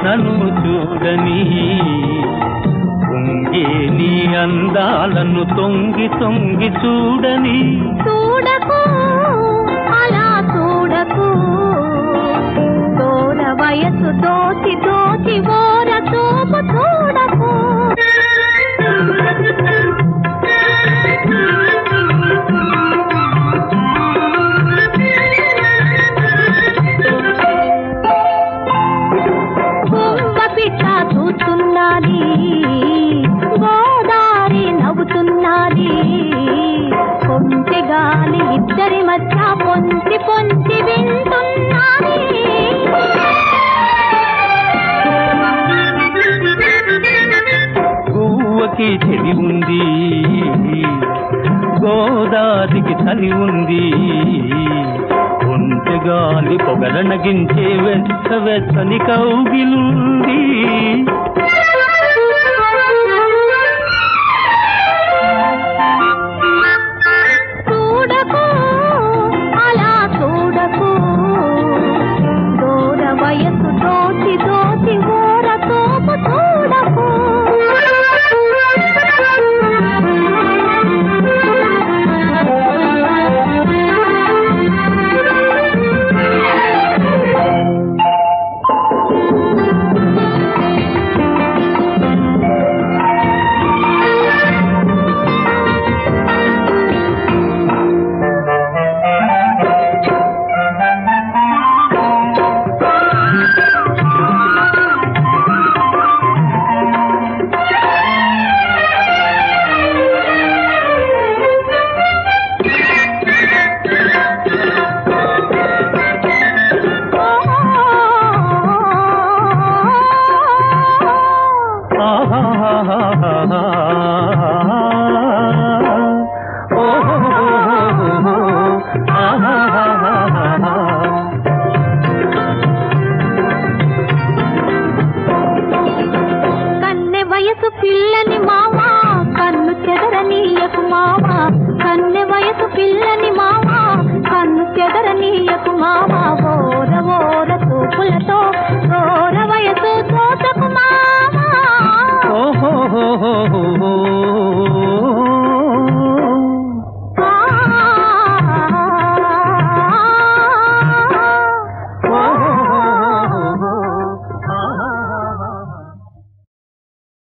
నన్ను చూడని పొంగే నీ అందాలను తొంగి తొంగి చూడని చూడకు అలా చూడకు తోల వయసు దోచి దోచి ఓర చూపు చూడకు గుమ్మ పిట్ట చూస్తున్నది గోదారి నవ్వుతున్నది కొంచె గాలి ఇద్దరి మధ్య పొంచి పొంచి వింటున్నది గువ్వకి చెవి ఉంది గోదాదికి చలి ఉంది ఒంటె గాలి పొగరనగించే వెచ్చ వెచ్చని కౌగిలుంది